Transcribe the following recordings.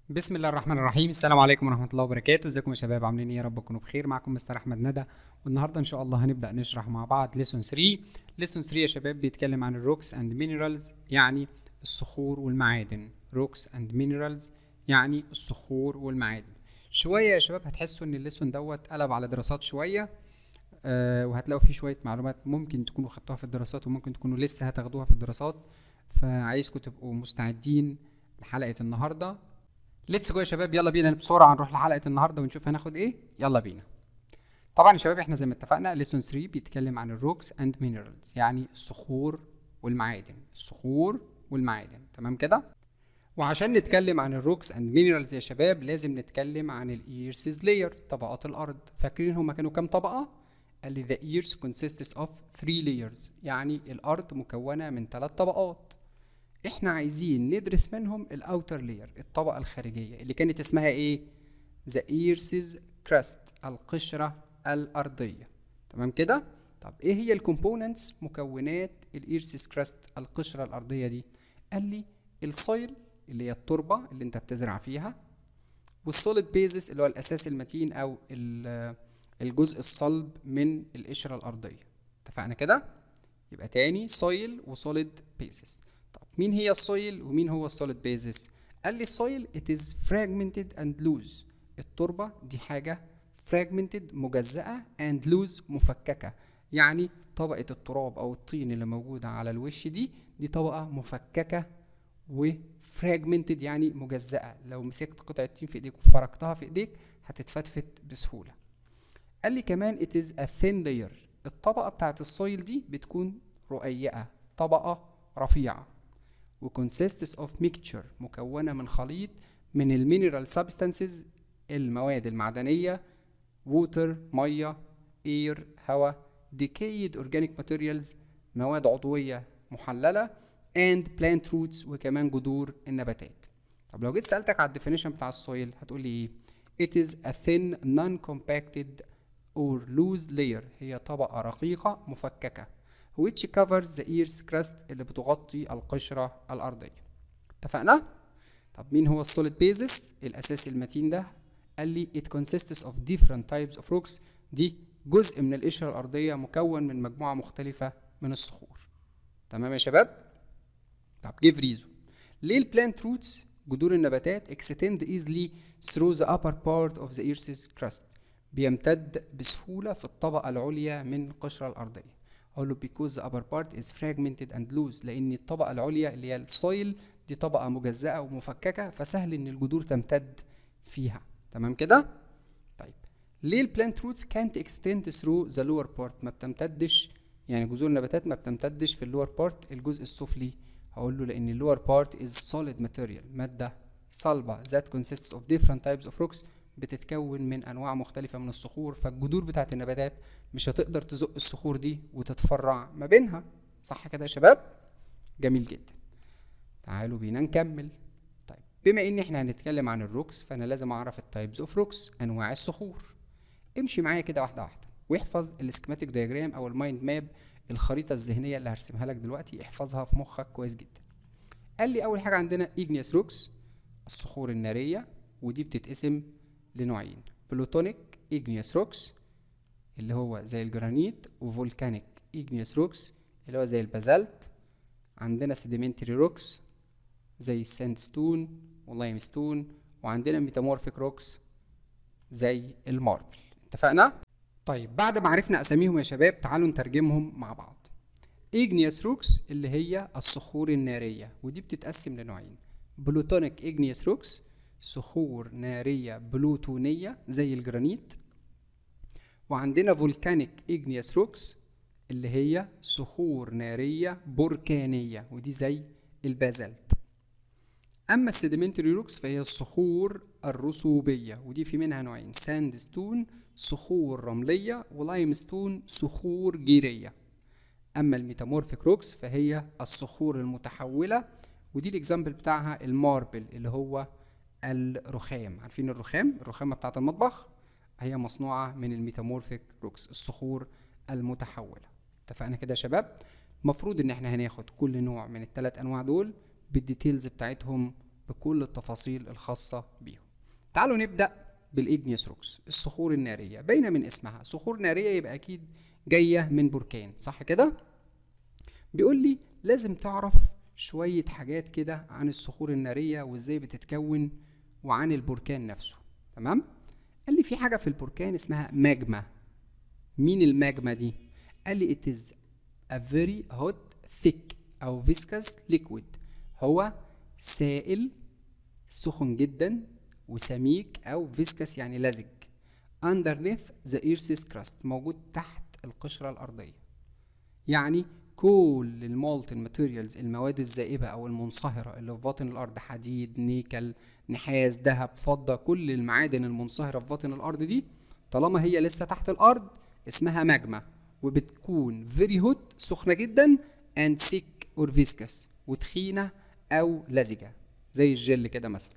بسم الله الرحمن الرحيم السلام عليكم ورحمة الله وبركاته ازيكم يا شباب عاملين ايه يا رب تكونوا بخير معكم مستر احمد ندى والنهارده ان شاء الله هنبدأ نشرح مع بعض ليسون 3 ليسون 3 يا شباب بيتكلم عن الروكس اند مينرالز يعني الصخور والمعادن روكس اند مينرالز يعني الصخور والمعادن شوية يا شباب هتحسوا ان الليسون دوت قلب على دراسات شوية آه وهتلاقوا فيه شوية معلومات ممكن تكونوا خدتوها في الدراسات وممكن تكونوا لسه هتاخدوها في الدراسات فعايزكم تبقوا مستعدين لحلقة النهارده ليتس جو يا شباب يلا بينا بسرعه نروح لحلقه النهارده ونشوف هناخد ايه يلا بينا طبعا يا شباب احنا زي ما اتفقنا ليسون 3 بيتكلم عن الروكس اند مينرالز يعني الصخور والمعادن الصخور والمعادن تمام كده وعشان نتكلم عن الروكس اند مينرالز يا شباب لازم نتكلم عن الايرسز لاير طبقات الارض فاكرين هما كانوا كام طبقه قال لي the earth consists of three layers يعني الارض مكونه من ثلاث طبقات احنا عايزين ندرس منهم الاوتر لاير الطبقه الخارجيه اللي كانت اسمها ايه ذا ايرسز كراست القشره الارضيه تمام كده طب ايه هي الكومبوننتس مكونات الايرسز كراست القشره الارضيه دي قال لي السويل اللي هي التربه اللي انت بتزرع فيها والسوليد بيزس اللي هو الاساس المتين او الجزء الصلب من القشره الارضيه اتفقنا كده يبقى تاني سويل وسوليد بيزس مين هي السويل ومين هو السوليد بيزس قال لي السويل it is fragmented and loose التربة دي حاجة fragmented مجزأة and loose مفككة يعني طبقة التراب أو الطين اللي موجودة على الوش دي دي طبقة مفككة و fragmented يعني مجزأة لو مسكت قطعة طين في ايديك وفركتها في ايديك هتتفتفت بسهولة قال لي كمان it is a thin layer الطبقة بتاعت السويل دي بتكون رقيقة طبقة رفيعة و consists of mixture مكونة من خليط من المينرال substances المواد المعدنية water مية air هواء decayed organic materials مواد عضوية محللة and plant roots وكمان جذور النباتات طب لو جيت سألتك على الديفينيشن بتاع السويل هتقولي ايه it is a thin non-compacted or loose layer هي طبقة رقيقة مفككة which covers the earth's crust اللي بتغطي القشرة الأرضية اتفقنا؟ طب مين هو السوليد بيزس الأساس المتين ده؟ قال لي it consists of different types of rocks دي جزء من القشرة الأرضية مكون من مجموعة مختلفة من الصخور تمام يا شباب؟ طب give reason ليه البلانت روتس جذور النباتات extend easily through the upper part of the earth's crust بيمتد بسهولة في الطبقة العليا من القشرة الأرضية اقول له because the upper part is fragmented and loose لان الطبقه العليا اللي هي السويل دي طبقه مجزأه ومفككه فسهل ان الجذور تمتد فيها تمام كده طيب ليه البلانت روتس كانت extend through the lower part ما بتمتدش يعني جذور النباتات ما بتمتدش في اللور بارت الجزء السفلي هقول له لان اللور بارت is solid material ماده صلبه that consists of different types of rocks بتتكون من انواع مختلفه من الصخور فالجذور بتاعت النباتات مش هتقدر تزق الصخور دي وتتفرع ما بينها صح كده يا شباب جميل جدا تعالوا بينا نكمل طيب بما ان احنا هنتكلم عن الروكس فانا لازم اعرف التايبز اوف روكس انواع الصخور امشي معايا كده واحده واحده واحفظ السكيماتيك دايجرام او المايند ماب الخريطه الذهنيه اللي هرسمها لك دلوقتي احفظها في مخك كويس جدا قال لي اول حاجه عندنا ايجنيوس روكس الصخور الناريه ودي بتتقسم لنوعين بلوتونيك ايجنيوس روكس اللي هو زي الجرانيت وفولكانيك ايجنيوس روكس اللي هو زي البازالت عندنا سيديمنتري روكس زي الساندستون واللايم ستون وعندنا ميتامورفيك روكس زي الماربل اتفقنا طيب بعد ما عرفنا اساميهم يا شباب تعالوا نترجمهم مع بعض ايجنيوس روكس اللي هي الصخور الناريه ودي بتتقسم لنوعين بلوتونيك ايجنيوس روكس صخور نارية بلوتونية زي الجرانيت وعندنا فولكانيك إجنيوس روكس اللي هي صخور نارية بركانية ودي زي البازلت أما السيديمنتري روكس فهي الصخور الرسوبية ودي في منها نوعين ساند ستون صخور رملية ولايم ستون صخور جيرية أما الميتامورفيك روكس فهي الصخور المتحولة ودي الإكزامبل بتاعها الماربل اللي هو الرخام عارفين الرخام الرخامة بتاعة المطبخ هي مصنوعة من الميتامورفيك روكس الصخور المتحولة اتفقنا كده يا شباب المفروض ان احنا هناخد كل نوع من الثلاث انواع دول بالديتيلز بتاعتهم بكل التفاصيل الخاصة بيهم تعالوا نبدأ بالإجنيس روكس الصخور النارية باينة من اسمها صخور نارية يبقى أكيد جاية من بركان صح كده؟ بيقول لي لازم تعرف شوية حاجات كده عن الصخور النارية وازاي بتتكون وعن البركان نفسه تمام؟ قال لي في حاجة في البركان اسمها ماجما مين الماجما دي؟ قال لي it is a very hot thick أو viscous liquid هو سائل سخن جدا وسميك أو viscous يعني لزج underneath the earth's crust موجود تحت القشرة الأرضية يعني كل المولتن ماتيريالز المواد الزائبة أو المنصهرة اللي في باطن الأرض حديد نيكل نحاس ذهب فضة كل المعادن المنصهرة في باطن الأرض دي طالما هي لسه تحت الأرض اسمها ماجما وبتكون very hot سخنة جدا and thick or viscous وتخينة أو لزجة زي الجل كده مثلا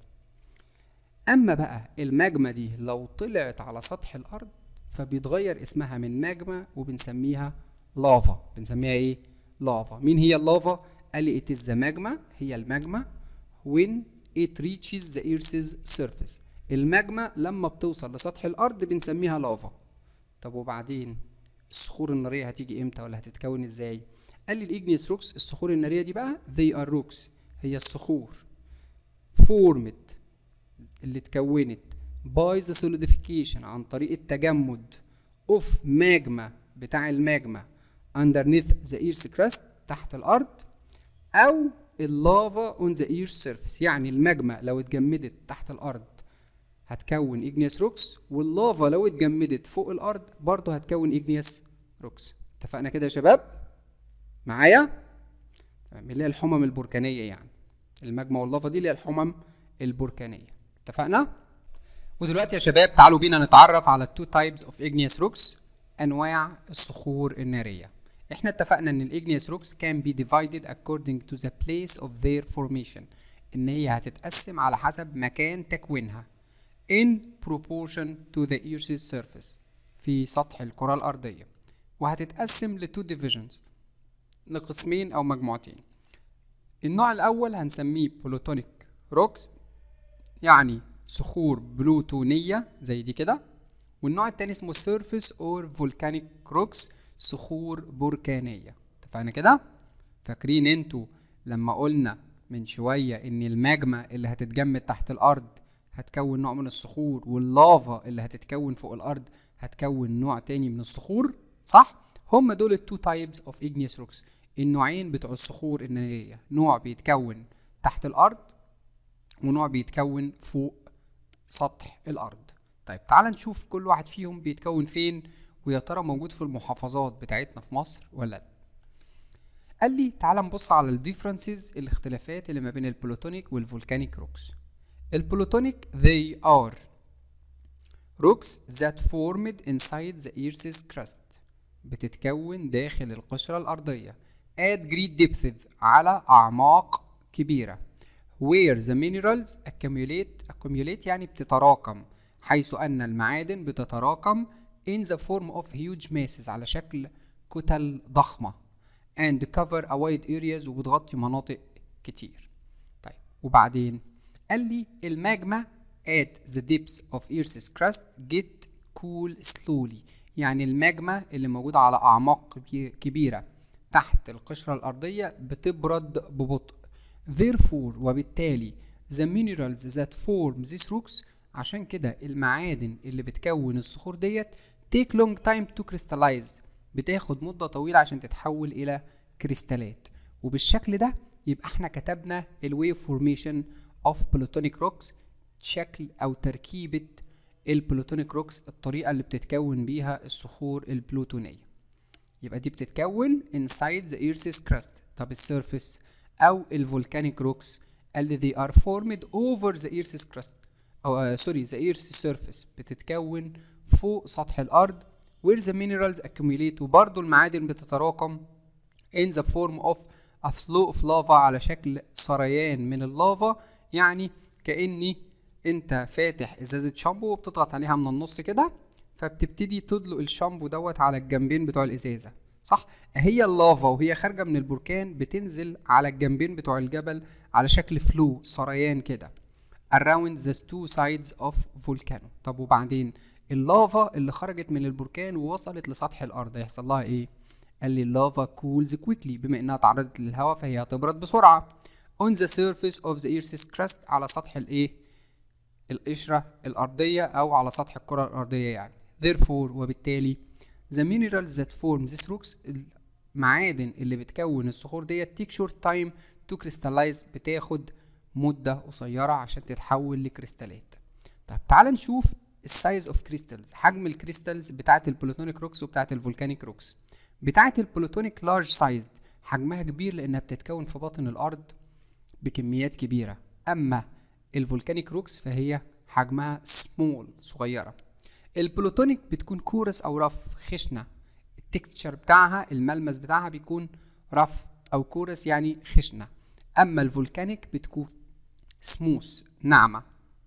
أما بقى الماجما دي لو طلعت على سطح الأرض فبيتغير اسمها من ماجما وبنسميها لافا بنسميها ايه لافا مين هي اللافا قال لي it is the magma هي الماجما when it reaches the earth's surface الماجما لما بتوصل لسطح الارض بنسميها لافا طب وبعدين الصخور الناريه هتيجي امتى ولا هتتكون ازاي قال لي الاجنيس روكس الصخور الناريه دي بقى they are rocks هي الصخور formed اللي اتكونت by the solidification عن طريق التجمد of magma بتاع الماجما underneath the earth's crust تحت الأرض أو اللافا on the earth's surface يعني الماجما لو اتجمدت تحت الأرض هتكون igneous rocks واللافا لو اتجمدت فوق الأرض برضه هتكون igneous rocks اتفقنا كده يا شباب معايا تمام اللي هي الحمم البركانية يعني الماجما واللافا دي اللي هي الحمم البركانية اتفقنا ودلوقتي يا شباب تعالوا بينا نتعرف على التو تايبس اوف igneous rocks انواع الصخور الناريه احنا اتفقنا ان الاجنيس روكس can be divided according to the place of their formation ان هي هتتقسم على حسب مكان تكوينها in proportion to the earth's surface في سطح الكرة الأرضية وهتتقسم ل two divisions لقسمين أو مجموعتين النوع الأول هنسميه بلوتونيك روكس يعني صخور بلوتونية زي دي كده والنوع التاني اسمه surface or volcanic rocks صخور بركانية اتفقنا كده فاكرين انتوا لما قلنا من شوية ان الماجما اللي هتتجمد تحت الارض هتكون نوع من الصخور واللافا اللي هتتكون فوق الارض هتكون نوع تاني من الصخور صح هم دول التو تايبس اوف igneous rocks النوعين بتوع الصخور النارية نوع بيتكون تحت الارض ونوع بيتكون فوق سطح الارض طيب تعال نشوف كل واحد فيهم بيتكون فين ويا ترى موجود في المحافظات بتاعتنا في مصر ولا لا قال لي تعال نبص على الديفرنسز الاختلافات اللي ما بين البلوتونيك والفولكانيك روكس البلوتونيك they are rocks that formed inside the earth's crust بتتكون داخل القشرة الأرضية at great depths على أعماق كبيرة where the minerals accumulate accumulate يعني بتتراكم حيث أن المعادن بتتراكم in the form of huge masses على شكل كتل ضخمة and cover a wide areas وبتغطي مناطق كتير طيب وبعدين قال لي الماجما at the depths of Earth's crust get cool slowly يعني الماجما اللي موجودة على أعماق كبيرة تحت القشرة الأرضية بتبرد ببطء therefore وبالتالي the minerals that form these rocks عشان كده المعادن اللي بتكون الصخور ديت take long time to crystallize بتاخد مدة طويلة عشان تتحول إلى كريستالات وبالشكل ده يبقى احنا كتبنا الويف فورميشن اوف بلوتونيك روكس شكل او تركيبة البلوتونيك روكس الطريقة اللي بتتكون بيها الصخور البلوتونية يبقى دي بتتكون inside the earth's crust طب السيرفيس او الفولكانيك روكس اللي they are formed over the earth's crust او سوري the earth's surface بتتكون فوق سطح الارض where the minerals accumulate وبرضه المعادن بتتراكم in the form of a flow of lava على شكل سريان من اللافا يعني كأني انت فاتح ازازة شامبو وبتضغط عليها من النص كده فبتبتدي تدلق الشامبو دوت على الجنبين بتوع الازازة صح هي اللافا وهي خارجه من البركان بتنزل على الجنبين بتوع الجبل على شكل فلو سريان كده around the two sides of volcano طب وبعدين اللافا اللي خرجت من البركان ووصلت لسطح الارض هيحصل لها ايه قال لي اللافا cools quickly بما انها تعرضت للهواء فهي هتبرد بسرعه on the surface of the earth's crust على سطح الايه القشرة الأرضية أو على سطح الكرة الأرضية يعني therefore وبالتالي the minerals that form this rocks المعادن اللي بتكون الصخور ديت take short time to crystallize بتاخد مدة قصيرة عشان تتحول لكريستالات طب تعال نشوف السايز اوف كريستالز حجم الكريستالز بتاعة البلوتونيك روكس وبتاعة الفولكانيك روكس بتاعة البلوتونيك لارج سايزد حجمها كبير لأنها بتتكون في باطن الأرض بكميات كبيرة أما الفولكانيك روكس فهي حجمها سمول صغيرة البلوتونيك بتكون كورس أو رف خشنة التكستشر بتاعها الملمس بتاعها بيكون رف أو كورس يعني خشنة أما الفولكانيك بتكون سموث ناعمة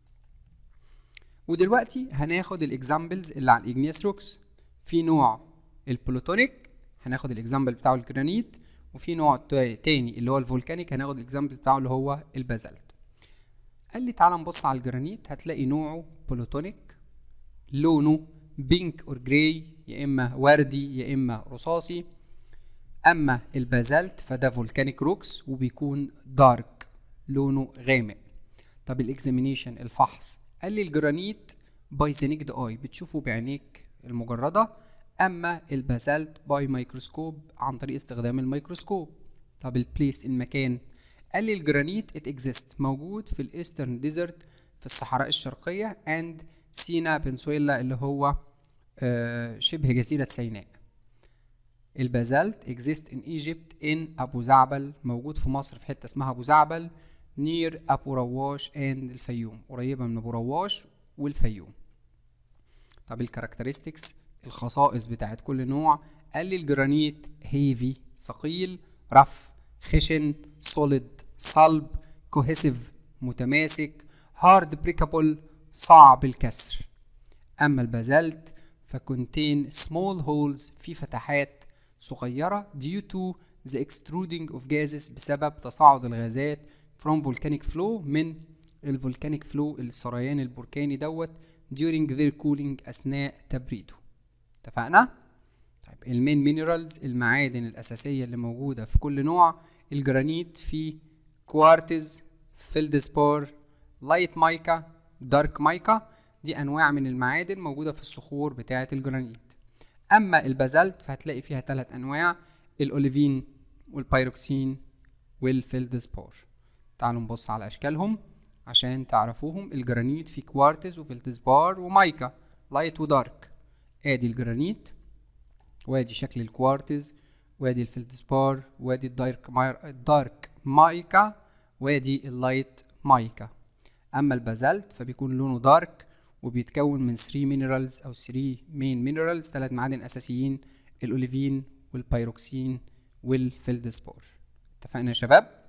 ودلوقتي هناخد الاكزامبلز اللي على الاجنيس روكس في نوع البلوتونيك هناخد الاكزامبل بتاعه الجرانيت وفي نوع تاني اللي هو الفولكانيك هناخد الاكزامبل بتاعه اللي هو البازلت قال لي تعال نبص على الجرانيت هتلاقي نوعه بلوتونيك لونه بينك اور جراي يا اما وردي يا اما رصاصي اما البازلت فده فولكانيك روكس وبيكون دارك لونه غامق طب الاكزامينيشن الفحص قال لي الجرانيت باي ذا نيكد اي بتشوفه بعينيك المجرده اما البازلت باي مايكروسكوب عن طريق استخدام الميكروسكوب طب البليس المكان قال لي الجرانيت ات اكزيست موجود في الايسترن ديزرت في الصحراء الشرقيه اند سينا بنسويلا اللي هو آه شبه جزيره سيناء البازلت exist in Egypt in أبو زعبل موجود في مصر في حتة اسمها أبو زعبل near أبو رواش and الفيوم قريبة من أبو رواش والفيوم طب الكاركترستكس الخصائص بتاعت كل نوع قال لي الجرانيت هيفي ثقيل رف خشن سوليد صلب كوهيسيف متماسك هارد بريكابل صعب الكسر أما البازلت فكونتين small holes في فتحات صغيرة due to the extruding of gases بسبب تصاعد الغازات from volcanic flow من الفولكانيك فلو السريان البركاني دوت during their cooling أثناء تبريده اتفقنا؟ طيب المين مينرالز المعادن الأساسية اللي موجودة في كل نوع الجرانيت في كوارتز فيلدسبور لايت مايكا دارك مايكا دي أنواع من المعادن موجودة في الصخور بتاعة الجرانيت اما البازلت فهتلاقي فيها ثلاث انواع الاوليفين والبيروكسين والفيلدسبور تعالوا نبص على اشكالهم عشان تعرفوهم الجرانيت في كوارتز وفيلدسبار ومايكا لايت ودارك ادي الجرانيت وادي شكل الكوارتز وادي الفيلدسبار وادي الدارك ماير الدارك مايكا وادي اللايت مايكا اما البازلت فبيكون لونه دارك وبيتكون من 3 مينرالز او 3 مين مينرالز ثلاث معادن اساسيين الاوليفين والبيروكسين والفيلدسبور اتفقنا يا شباب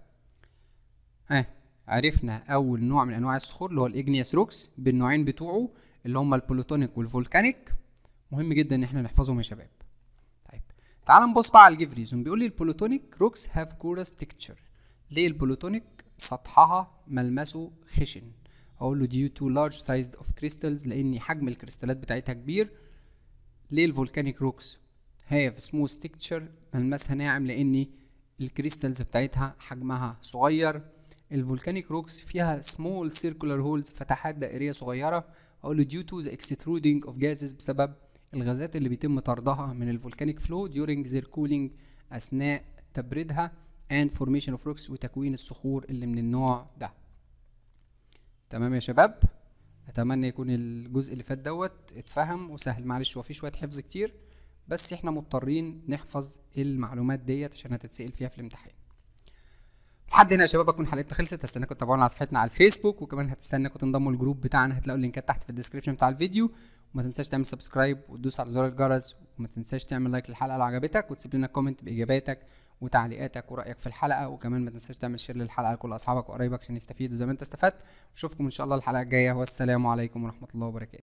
ها عرفنا اول نوع من انواع الصخور اللي هو الاجنياس روكس بالنوعين بتوعه اللي هما البلوتونيك والفولكانيك مهم جدا ان احنا نحفظهم يا شباب طيب تعال نبص بقى على الجيفريزون بيقول لي البلوتونيك روكس هاف كورس تكتشر ليه البلوتونيك سطحها ملمسه خشن اقول له due to large sized of crystals لان حجم الكريستالات بتاعتها كبير ليه الفولكانيك روكس have smooth texture ملمسها ناعم لان الكريستالز بتاعتها حجمها صغير الفولكانيك روكس فيها small circular holes فتحات دائرية صغيرة اقول له due to the extruding of gases بسبب الغازات اللي بيتم طردها من الفولكانيك فلو during their cooling اثناء تبريدها and formation of rocks وتكوين الصخور اللي من النوع ده تمام يا شباب اتمنى يكون الجزء اللي فات دوت اتفهم وسهل معلش هو في شويه حفظ كتير بس احنا مضطرين نحفظ المعلومات ديت عشان هتتسال فيها في الامتحان لحد هنا يا شباب اكون حلقتنا خلصت هستناكم تتابعونا على صفحتنا على الفيسبوك وكمان هتستناكم تنضموا الجروب بتاعنا هتلاقوا اللينكات تحت في الديسكربشن بتاع الفيديو وما تنساش تعمل سبسكرايب وتدوس على زر الجرس وما تنساش تعمل لايك للحلقه لو عجبتك وتسيب لنا كومنت باجاباتك وتعليقاتك ورايك في الحلقه وكمان ما تنساش تعمل شير للحلقه لكل اصحابك وقرايبك عشان يستفيدوا زي ما انت استفدت اشوفكم ان شاء الله الحلقه الجايه والسلام عليكم ورحمه الله وبركاته